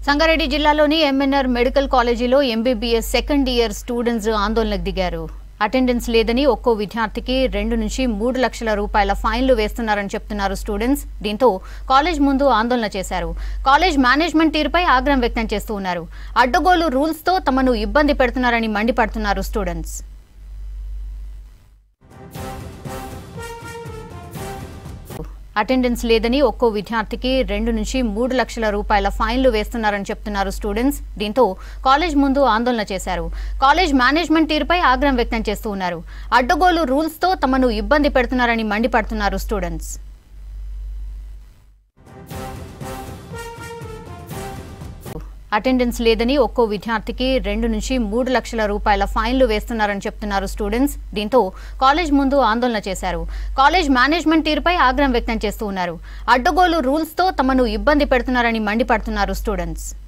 సంగారెడ్డి జిల్లాలోని MNR medical కాలేజీలో MBBS second year students ఆందోళనకు దిగారు అటెండెన్స్ లేదని ఒక్కో విద్యార్థికి రెండు నుంచి మూడు లక్షల రూపాయల ఫైన్లు వేస్తున్నారని చెప్తున్నారు స్టూడెంట్స్ దీంతో కాలేజ్ ముందు ఆందోళన చేశారు కాలేజ్ మేనేజ్మెంట్ తీరుపై ఆగ్రహం వ్యక్తం చేస్తూ ఉన్నారు అడ్డగోలు రూల్స్ తో తమను ఇబ్బంది పెడుతున్నారని మండిపడుతున్నారు స్టూడెంట్స్ అటెండెన్స్ లేదని ఒక్కో విద్యార్థికి రెండు నుంచి మూడు లక్షల రూపాయల ఫైన్లు వేస్తున్నారని చెప్తున్నారు స్టూడెంట్స్ దీంతో కాలేజ్ ముందు ఆందోళన చేశారు కాలేజ్ మేనేజ్మెంట్ తీరుపై ఆగ్రహం వ్యక్తం చేస్తూ ఉన్నారు అడ్డగోలు రూల్స్ తో తమను ఇబ్బంది పెడుతున్నారని మండిపడుతున్నారు స్టూడెంట్స్ అటెండెన్స్ లేదని ఒక్కో విద్యార్థికి రెండు నుంచి మూడు లక్షల రూపాయల ఫైన్లు వేస్తున్నారని చెప్తున్నారు స్టూడెంట్స్ దీంతో కాలేజ్ ముందు ఆందోళన చేశారు కాలేజ్ మేనేజ్మెంట్ తీరుపై ఆగ్రహం వ్యక్తం చేస్తూ ఉన్నారు అడ్డగోలు రూల్స్ తో తమను ఇబ్బంది పెడుతున్నారని మండిపడుతున్నారు స్టూడెంట్స్